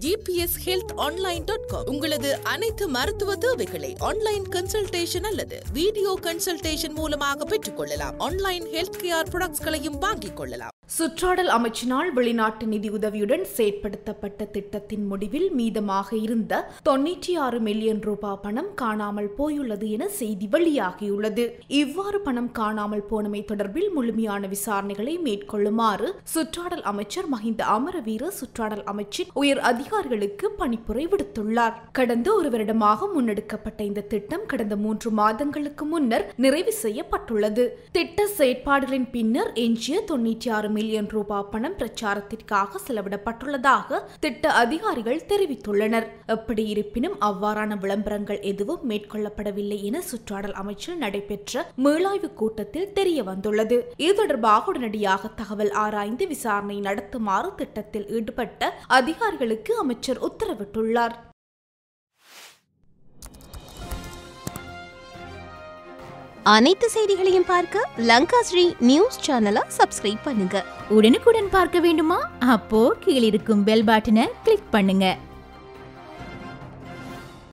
GPS health online dot com உங்களது அனைத்து மருத்துவ தேவைகளை ஆன்லைன் கன்சல்டேஷன் அல்லது வீடியோ கன்சல்டேஷன் மூலமாக பெற்றுக்கொள்ளலாம் ஆன்லைன் ஹெல்த் கேர் ப்ராடக்ட்ஸ்களையும் வாங்கிக் கொள்ளலாம் சுற்றாடல் அமைச்சினால் வெளிநாட்டு நிதியுதவியுடன் செயற்படுத்தப்பட்ட திட்டத்தின் முடிவில் மீதமாக இருந்த தொன்னூற்றி ஆறு மில்லியன் ரூபாய் பணம் காணாமல் போயுள்ளது என செய்தி வெளியாகியுள்ளது இவ்வாறு பணம் காணாமல் போனமை தொடர்பில் முழுமையான விசாரணைகளை மேற்கொள்ளுமாறு சுற்றாடல் அமைச்சர் மஹிந்த அமரவீர சுற்றாடல் அமைச்சின் உயர் அதிகாரிகளுக்கு பணிப்புரை விடுத்துள்ளார் கடந்த ஒரு வருடமாக முன்னெடுக்கப்பட்ட இந்த திட்டம் கடந்த மூன்று மாதங்களுக்கு முன்னர் நிறைவு செய்யப்பட்டுள்ளது திட்ட செயற்பாடுகளின் பின்னர் எஞ்சிய தொன்னூற்றி ஆறு மில்லியன் ரூபாய் பணம் பிரச்சாரத்திற்காக செலவிடப்பட்டுள்ளதாக திட்ட அதிகாரிகள் தெரிவித்துள்ளனர் எப்படி இருப்பினும் அவ்வாறான விளம்பரங்கள் எதுவும் மேற்கொள்ளப்படவில்லை என சுற்றாடல் அமைச்சில் நடைபெற்ற மீளாய்வு கூட்டத்தில் தெரிய வந்துள்ளது இது தொடர்பாக உடனடியாக தகவல் ஆராய்ந்து விசாரணை நடத்துமாறு திட்டத்தில் ஈடுபட்ட அதிகாரிகளுக்கு அமைச்சர் உத்தரவிட்டுள்ளார் அனைத்து செய்திகளையும் பார்க்க லங்கா ஸ்ரீ நியூஸ் சேனலை சப்ஸ்கிரைப் பண்ணுங்க உடனுக்குடன் பார்க்க வேண்டுமா அப்போ கீழிருக்கும் பெல் பட்டனை கிளிக் பண்ணுங்க